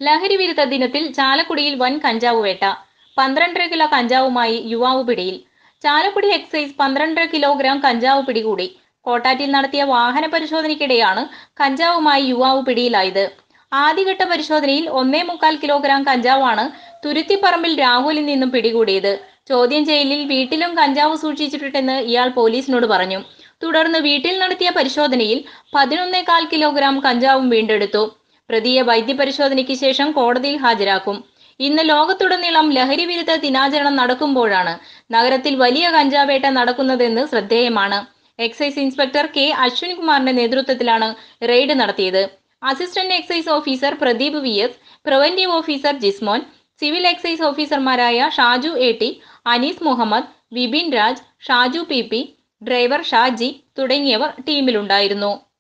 ലഹരി വിരുദ്ധ ദിനത്തിൽ ചാലക്കുടിയിൽ വൻ കഞ്ചാവ് വേട്ട പന്ത്രണ്ടര കിലോ കഞ്ചാവുമായി യുവാവ് പിടിയിൽ ചാലക്കുടി എക്സൈസ് പന്ത്രണ്ടര കിലോഗ്രാം കഞ്ചാവ് പിടികൂടി കോട്ടാറ്റിൽ നടത്തിയ വാഹന പരിശോധനയ്ക്കിടെയാണ് കഞ്ചാവുമായി യുവാവ് പിടിയിലായത് ആദ്യഘട്ട പരിശോധനയിൽ ഒന്നേ മുക്കാൽ കിലോഗ്രാം കഞ്ചാവാണ് തുരുത്തിപ്പറമ്പിൽ രാഹുലിൽ നിന്നും പിടികൂടിയത് ചോദ്യം ചെയ്യലിൽ വീട്ടിലും കഞ്ചാവ് സൂക്ഷിച്ചിട്ടുണ്ടെന്ന് ഇയാൾ പോലീസിനോട് പറഞ്ഞു തുടർന്ന് വീട്ടിൽ നടത്തിയ പരിശോധനയിൽ പതിനൊന്നേകാൽ കിലോഗ്രാം കഞ്ചാവും വീണ്ടെടുത്തു പ്രതിയെ വൈദ്യപരിശോധനയ്ക്ക് ശേഷം കോടതിയിൽ ഹാജരാക്കും ഇന്ന് ലോകത്തുടനീളം ലഹരി വിരുദ്ധ ദിനാചരണം നടക്കുമ്പോഴാണ് നഗരത്തിൽ വലിയ കഞ്ചാവേട്ട നടക്കുന്നതെന്ന് ശ്രദ്ധേയമാണ് എക്സൈസ് ഇൻസ്പെക്ടർ കെ അശ്വിൻ കുമാറിന്റെ നേതൃത്വത്തിലാണ് റെയ്ഡ് നടത്തിയത് assistant excise officer Pradeep V S preventive officer Jismon civil excise ഓഫീസർമാരായ Shaju A T Anees Muhammad Vipin Raj Shaju P P driver Shaji തുടങ്ങിയവർ ടീമിലുണ്ടായിരുന്നു